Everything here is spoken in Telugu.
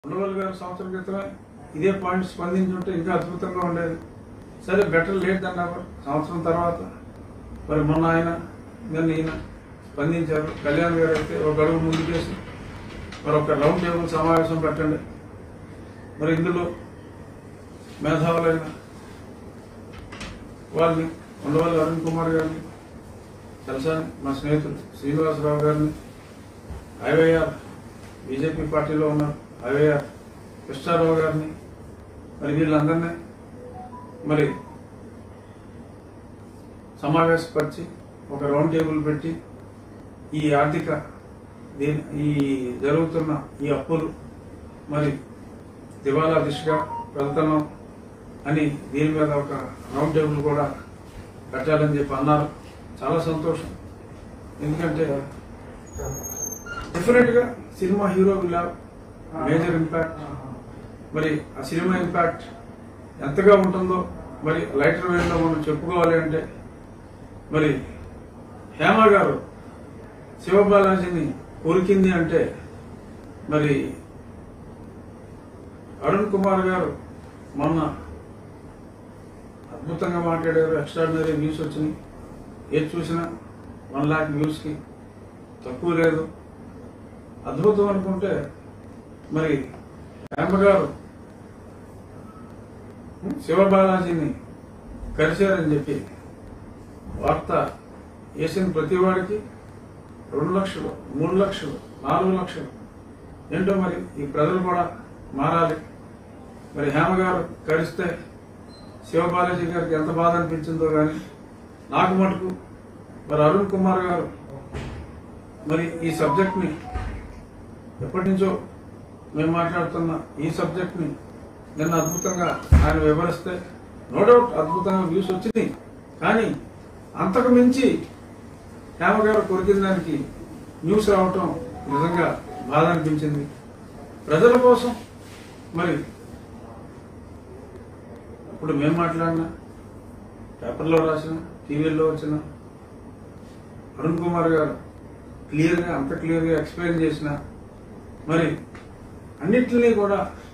ఉండవల్లి గారు సంవత్సరం క్రితమే ఇదే పాయింట్ స్పందించుంటే ఇంకా అద్భుతంగా ఉండేది సరే బెటర్ లేట్ అన్నారు సంవత్సరం తర్వాత మరి మొన్న ఆయన నిన్న ఈయన స్పందించారు కళ్యాణ్ గారు అయితే ఒక అడుగు ముందుకేసి మరి ఒక రౌండ్ టేబుల్ సమావేశం పెట్టండి మరి ఇందులో మేధావులైన వాళ్ళని ఉండవల్లి అరుణ్ కుమార్ గారిని తెలుసా మా స్నేహితుడు శ్రీనివాసరావు గారిని ఐవైఆర్ బీజేపీ పార్టీలో ఉన్నారు ఐవైఆర్ కృష్ణారావు గారిని మరి వీళ్ళందరినీ మరి సమావేశపరిచి ఒక రౌండ్ టేబుల్ పెట్టి ఈ ఆర్థిక దీని ఈ జరుగుతున్న ఈ అప్పులు మరి దివాలా దిశగా వెళ్తున్నాం అని దీని మీద ఒక రౌండ్ టేబుల్ కూడా పెట్టాలని చెప్పి అన్నారు చాలా సంతోషం ఎందుకంటే డెఫినెట్ గా cinema hero will major impact మరి ఆ సినిమా ఇంపాక్ట్ ఎంతగా ఉంటుందో మరి లైటర్ వేలో మనం చెప్పుకోవాలి అంటే మరి హేమ గారు శివబాలాజీని కొరికింది అంటే మరి అరుణ్ కుమార్ గారు మొన్న అద్భుతంగా మాట్లాడారు ఎక్స్ట్రాడినరీ న్యూస్ వచ్చినాయి ఏది చూసినా వన్ లాక్ వ్యూస్కి తక్కువ లేదు అద్భుతం అనుకుంటే మరి హేమ గారు శివబాలాజీని కలిశారని చెప్పి వార్త వేసిన ప్రతి వాడికి రెండు లక్షలు మూడు లక్షలు నాలుగు లక్షలు ఏంటో మరి ఈ ప్రజలు కూడా మారాలి మరి హేమ గారు కలిస్తే శివబాలాజీ గారికి ఎంత బాధ అనిపించిందో కానీ నాకు మటుకు మరి అరుణ్ కుమార్ గారు మరి ఈ సబ్జెక్ట్ ని ఎప్పటి నుంచో మేము మాట్లాడుతున్న ఈ సబ్జెక్ట్ ని నిన్న అద్భుతంగా ఆయన వివరిస్తే నో డౌట్ అద్భుతంగా వ్యూస్ వచ్చింది కానీ అంతకు మించి హేమ గారు కొరికిన దానికి న్యూస్ రావటం నిజంగా బాధ అనిపించింది ప్రజల కోసం మరి ఇప్పుడు మేము మాట్లాడినా పేపర్లో రాసిన టీవీలో వచ్చిన అరుణ్ కుమార్ గారు క్లియర్గా అంత క్లియర్గా ఎక్స్ప్లెయిన్ చేసిన మరి అన్నిటినీ కూడా